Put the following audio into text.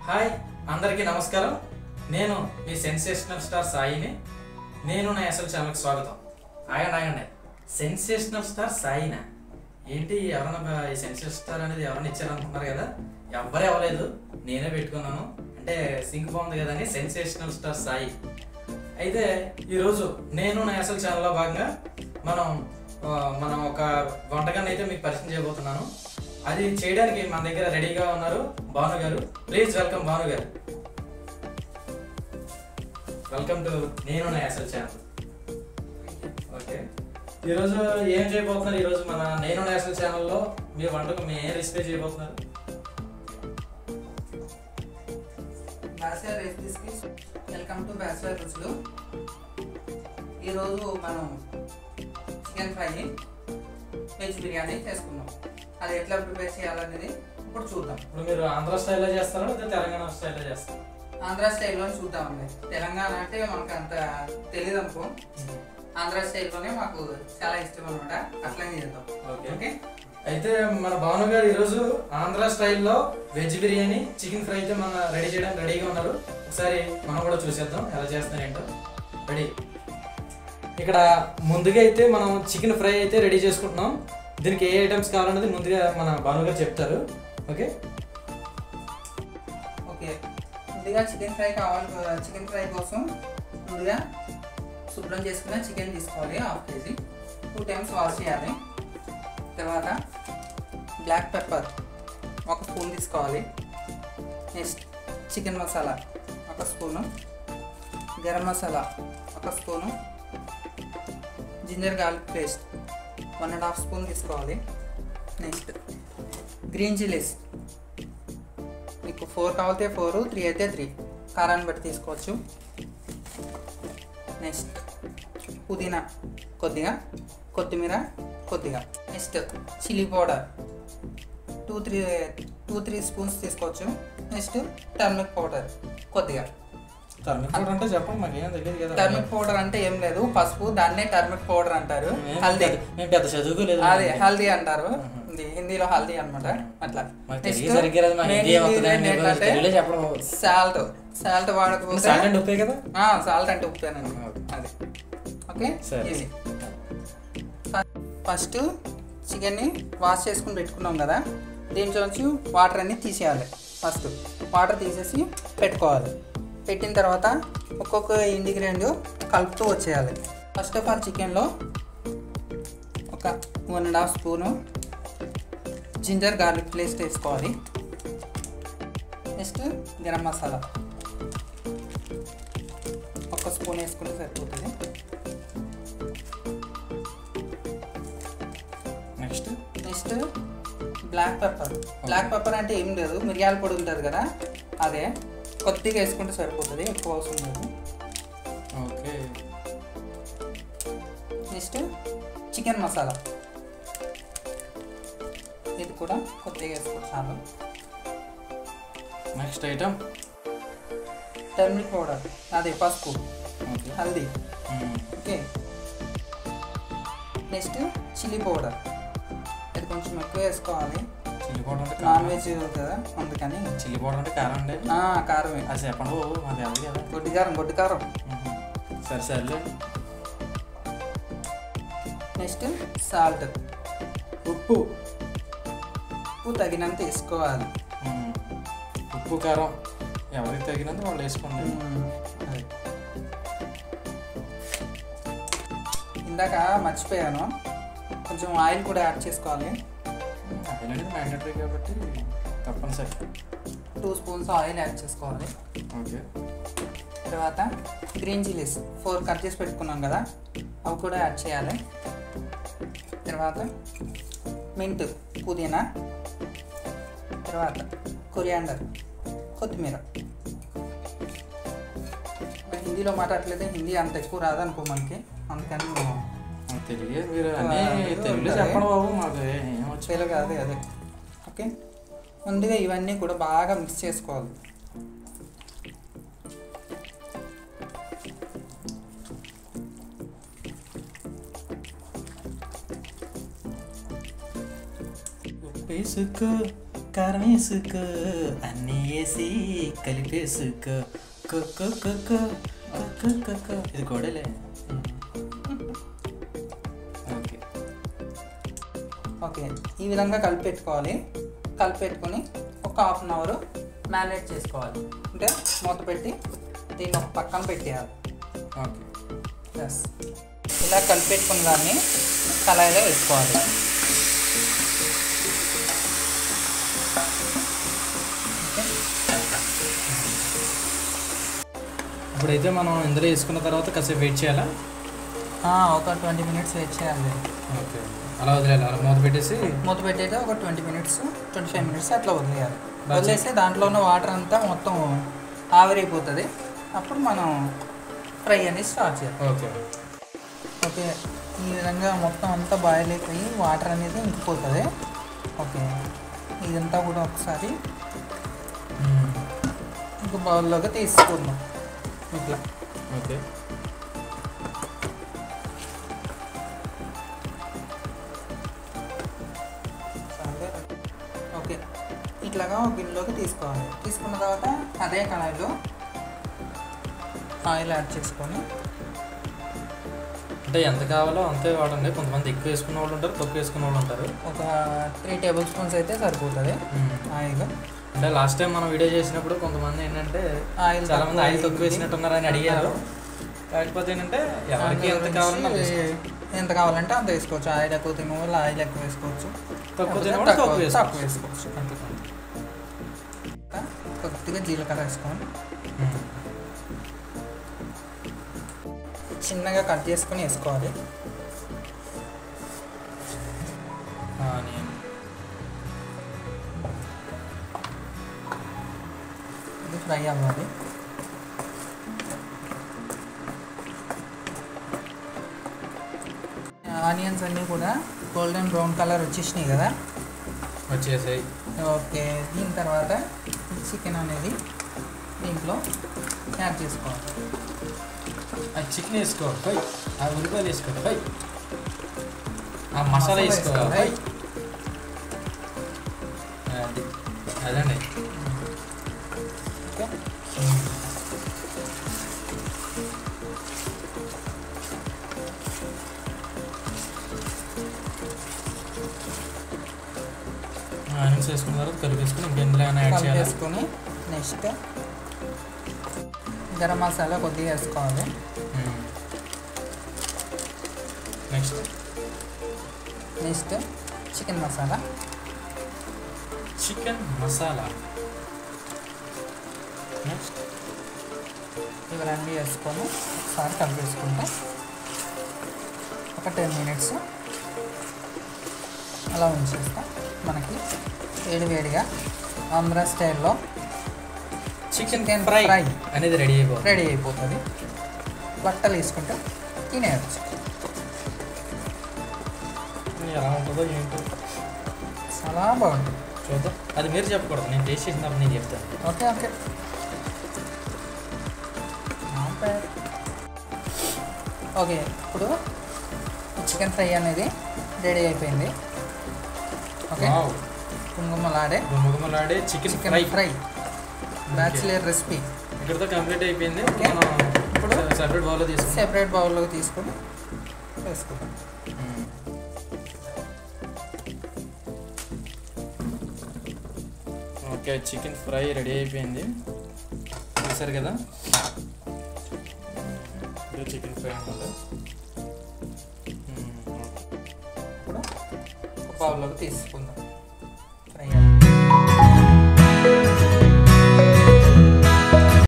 Hi అందరికీ నమస్కారం నేను మీ సెన్సేషనల్ స్టార్ సాయిని నేను నా అసలు ఛానల్కి స్వాగతం ఆగండి ఆగండి సెన్సేషనల్ స్టార్ సాయినా ఏంటి ఎవరన్నా బ- ఈ సెన్సేషనల్ స్టార్ అనేది ఎవరైనా ఇచ్చారనుకున్నారు కదా ఎవ్వరు ఇవ్వలేదు నేనే పెట్టుకున్నాను అంటే సింక్ బాగుంది కదా అని సెన్సేషనల్ స్టార్ సాయి అయితే ఈరోజు నేను నా అసలు ఛానల్లో భాగంగా మనం ఆ, మనం ఒక వంటకాన్ని అయితే మీకు పరిచయం చేయబోతున్నాను అది చేయడానికి మన దగ్గర రెడీగా ఉన్నారు భాను గారు ప్లీజ్ వెల్కమ్ భాను గారు వెల్కమ్ టు నేను నా అసలు ఛానల్ ఓకే ఈరోజు ఏం చేయబోతున్నారు ఈరోజు మన నేను నా అసలు ఛానల్లో మీ వంటకు మీ ఏం రెసిపీ చేయబోతున్నారు బ్యాచిలర్ రెసిపీస్కి వెల్కమ్ టు బ్యాచిలర్ రుచులు ఈరోజు మనం చికెన్ ఫ్రై వెజ్ బిర్యానీ చేసుకుందాం అది ఎట్లా ప్రిపేర్ చేయాలనేది ఇప్పుడు చూద్దాం ఇప్పుడు మీరు ఆంధ్ర స్టైల్లో చేస్తారా లేదా తెలంగాణ స్టైల్లో చేస్తారా ఆంధ్ర స్టైల్లో చూద్దామండి తెలంగాణ అంటే మనకు అంత తెలియదు అనుకో ఆంధ్ర స్టైల్లోనే మాకు చాలా ఇష్టం అనమాట అట్లనే చేద్దాం ఓకే ఓకే అయితే మన భాను గారు ఈరోజు ఆంధ్ర స్టైల్లో వెజ్ బిర్యానీ చికెన్ ఫ్రై అయితే మన రెడీ చేయడానికి రెడీగా ఉన్నారు ఒకసారి మనం కూడా చూసేద్దాం ఎలా చేస్తున్నారు ఏంటో రెడీ ఇక్కడ ముందుగా అయితే మనం చికెన్ ఫ్రై అయితే రెడీ చేసుకుంటున్నాం దీనికి ఏ ఐటమ్స్ కావాలన్నది ముందుగా మన భాను గారు చెప్తారు ఓకే ఓకే ముందుగా చికెన్ ఫ్రై కావాలి చికెన్ ఫ్రై కోసం ముందుగా శుభ్రం చేసుకున్న చికెన్ తీసుకోవాలి half KG two times wash చేయాలి తర్వాత బ్లాక్ పెప్పర్ ఒక స్పూన్ తీసుకోవాలి నెక్స్ట్ చికెన్ మసాలా ఒక స్పూను గరం మసాలా ఒక spoon ginger garlic paste one and half spoon తీసుకోవాలి నెక్స్ట్ గ్రీన్ చిల్లీస్ మీకు ఫోర్ కావాలితే ఫోర్ త్రీ అయితే త్రీ కారాన్ని బట్టి తీసుకోవచ్చు నెక్స్ట్ పుదీనా కొద్దిగా కొత్తిమీర కొద్దిగా next chilli powder two three two three spoons తీసుకోవచ్చు నెక్స్ట్ టర్మరిక్ పౌడర్ కొద్దిగా టర్మిక్ పౌడర్ అంటే చెప్పండి మాకు ఏం తెలియదు కదా టర్మరిక్ పౌడర్ అంటే ఏం లేదు పసుపు దాన్నే టర్మరిక్ పౌడర్ అంటారు మేము హల్దీ పెద్ద- మేము పెద్ద చదువుకోలేదు అదే హల్దీ అంటారు ఇది హిందీలో హల్దీ అన్నమాట అట్లా మాకు Next, తెలియ సరిగ్గా రాదు, మాకు main హిందీ ఏమవుతుందని ingredient మీకు ఏంటంటే తెలుగులో చెప్పడం సాల్ట్ సాల్ట్ వాడకపోతే సాల్ట్ అండ్ ఉప్పే కదా సాల్ట్ అంటే ఉప్పేనండి ఓకే. అది ఓకే సరే. ఈజీ ఫస్ట్ చికెన్ని వాష్ చేసుకుని పెట్టుకున్నాం కదా దీంట్లోంచి వాటర్ అన్ని తీసేయాలి ఫస్ట్ వాటర్ తీసేసి పెట్టుకోవాలి పెట్టిన తర్వాత ఒక్కొక్క ఇంగ్రీడియంట్ కలుపుతూ వచ్చేయాలి ఫస్ట్ ఆఫ్ ఆల్ చికెన్లో ఒక one and half spoon ginger garlic paste వేసుకోవాలి నెక్స్ట్ గరం మసాలా ఒక స్పూన్ వేసుకుంటే సరిపోతుంది next next black pepper black pepper అంటే ఏం లేదు మిరియాల పొడి ఉంటుంది కదా అదే కొద్దిగా వేసుకుంటే సరిపోతుంది ఎక్కువ అవసరం లేదు ఓకే నెక్స్ట్ చికెన్ మసాలా ఇది కూడా కొద్దిగా వేసుకోవచ్చు చాలు నెక్స్ట్ ఐటమ్ టర్మరిక్ పౌడర్ అదే పసుపు ఓకే హల్దీ ఓకే నెక్స్ట్ చిల్లీ పౌడర్ ఇది కొంచెం ఎక్కువ వేసుకోవాలి చిల్లీ పౌడర్ అంటే నాన్ కారం వెజ్ కదా అందుకని చిల్లీ పౌడర్ అంటే కారం అండి ఆ, కారమే అది చెప్పండి బాబు మాది అది కదా గొడ్డి కారం గొడ్డి కారం మ్మ్. సరే సర్లే నెక్స్ట్ సాల్ట్ ఉప్పు ఉప్పు తగినంత వేసుకోవాలి మ్మ్. ఉప్పు కారం ఎవరికి తగినంత వాళ్ళు వేసుకోండి అది. ఇందాక మర్చిపోయాను కొంచెం ఆయిల్ కూడా యాడ్ చేసుకోవాలి ఆయిల్ అనేది మ్యాండేటరీ కాబట్టి తప్పనిసరి టూ స్పూన్స్ ఆయిల్ యాడ్ చేసుకోవాలి ఓకే తర్వాత గ్రీన్ చిల్లీస్ ఫోర్ కట్ చేసి పెట్టుకున్నాం కదా అవి కూడా యాడ్ చేయాలి తర్వాత మింట్ పుదీనా తర్వాత కొరియాండర్ కొత్తిమీర మరి హిందీలో మాట్లాడట్లేదు హిందీ అంత ఎక్కువ రాదనుకో మనకి అందుకని మేము నాకు తెలియదు మీరు అన్నీ ఏదో తెలుగులో ఉంటుంది. చెప్పండి బాబు మాకు ఏం వచ్చు తెలుగు అదే అదే ఓకే ముందుగా ఇవన్నీ కూడా బాగా మిక్స్ చేసుకోవాలి ఉప్పేసుకో కారం వేసుకో అన్నీ వేసి కలిపేసుకో కో కో కో కో కో కో కో కో. ఇది కూడాలే ఓకే ఓకే ఈ విధంగా కలిపి పెట్టుకోవాలి కలిపి పెట్టుకొని ఒక హాఫ్ అన్ అవర్ మ్యారినేట్ చేసుకోవాలి అంటే మూత పెట్టి దీన్ని ఒక పక్కన పెట్టేయాలి ఓకే ఎస్ ఇలా కలిపి పెట్టుకున్న దాన్ని కళాయిలో వేసుకోవాలి ఓకే ఇప్పుడైతే మనం ఇందులో వేసుకున్న తర్వాత కాసేపు వెయిట్ చేయాలా ఆ, ఒక ట్వంటీ మినిట్స్ వెయిట్ చేయాలి ఓకే అలా వదిలేయాలి అలా మూత పెట్టేసి మూత పెట్టేది ఒక twenty minutes twenty five minutes అట్లా వదిలేయాలి బాగా వదిలేస్తే దాంట్లో ఉన్న వాటర్ అంతా మొత్తం ఆవిరైపోతుంది అప్పుడు మనం ఫ్రై అనేది స్టార్ట్ చేయాలి ఓకే ఓకే ఈ విధంగా మొత్తం అంతా బాయిల్ అయిపోయి వాటర్ అనేది ఇంకిపోతుంది ఓకే ఇదంతా కూడా ఒకసారి ఇంక బౌల్లోకి తీసుకుందాం ఇట్లా ఓకే ఓకే ఇట్లాగా ఒక గిన్నెలోకి తీసుకోవాలి తీసుకున్న తర్వాత అదే కళాయిలో ఆయిల్ యాడ్ చేసుకొని అంటే ఎంత కావాలో అంతే వాడండి కొంతమంది ఎక్కువ వేసుకున్న వాళ్ళు ఉంటారు తక్కువ వేసుకున్న వాళ్ళు ఉంటారు ఒక త్రీ టేబుల్ స్పూన్స్ అయితే సరిపోతుంది ఆయిల్ అంటే లాస్ట్ టైం మనం వీడియో చేసినప్పుడు కొంతమంది ఏంటంటే ఆయిల్ చాలా మంది తక్కువ ఆయిల్ తక్కువ అయింది. వేసినట్టున్నారని అడిగారు కాకపోతే ఏంటంటే ఎవరికి ఎంత అందులో కావాలన్నా అంత నుంచి వేసుకోవచ్చు. ఎంత కావాలంటే అంత వేసుకోవచ్చు ఆయిల్ ఎక్కువ తినే వాళ్ళు ఆయిల్ ఎక్కువ వేసుకోవచ్చు తక్కువ లేకపోతే తినేవాళ్ళు తక్కువ తక్కువ వేసుకోవచ్చు. వేసుకోవచ్చు అంతే. కొద్దిగా జీలకర్ర వేసుకోండి ఉమ్. చిన్నగా కట్ చేసుకొని వేసుకోవాలి ఆనియన్ ఇది ఫ్రై అవ్వాలి ఆనియన్స్ అన్నీ కూడా గోల్డెన్ బ్రౌన్ కలర్ వచ్చేసినాయి కదా వచ్చేసాయి ఓకే దీని తర్వాత చికెన్ అనేది దీంట్లో యాడ్ చేసుకోవాలి ఆ చికెన్ వేసుకో హై ఆ ఉల్లిపాయలు వేసుకో హై ఆ మసాలా వేసుకో వేసుకోవాలి. హై అది అదండి ఓకే ఆనియన్స్ వేసుకున్న తర్వాత కలిపేసుకుని ఇంకెందులో ఏమైనా యాడ్ చేయాలి కలిపేసుకొని నెక్స్ట్ గరం మసాలా కొద్దిగా వేసుకోవాలి next next chicken masala chicken masala next ఇవన్నీ వేసుకొని ఒకసారి కలిపేసుకుంటే ఒక టెన్ మినిట్స్ అలా ఉంచేస్తా మనకి వేడి వేడిగా ఆంధ్ర స్టైల్లో చికెన్ Chicken ఫ్రై fry. అనేది రెడీ అయిపోతుంది రెడీ అయిపోతుంది బట్టలు వేసుకుంటే తినేయచ్చు ఎలా ఉంటుందో ఏంటో చాలా బాగుంటుంది చూద్దాం అది మీరు చెప్పకూడదు నేను టేస్ట్ చేసినప్పుడు నేను చెప్తాను okay okay Not bad. Okay ఇప్పుడు చికెన్ ఫ్రై అనేది రెడీ అయిపోయింది ఓకే వావ్ కుంకుమలాడే గుమగుమలాడే chicken chicken fry fry bachelor recipe ఇక్కడతో కంప్లీట్ అయిపోయింది Okay. మనం ఇప్పుడు సెపరేట్ బౌల్లో తీసుకుంటాం సెపరేట్ బౌల్లోకి తీసుకొని వేసుకుంటాం ఓకే చికెన్ ఫ్రై రెడీ అయిపోయింది చూసారు కదా ఇది చికెన్ ఫ్రై అనమాట ఇప్పుడు ఒక బౌల్లోకి తీసుకుందాం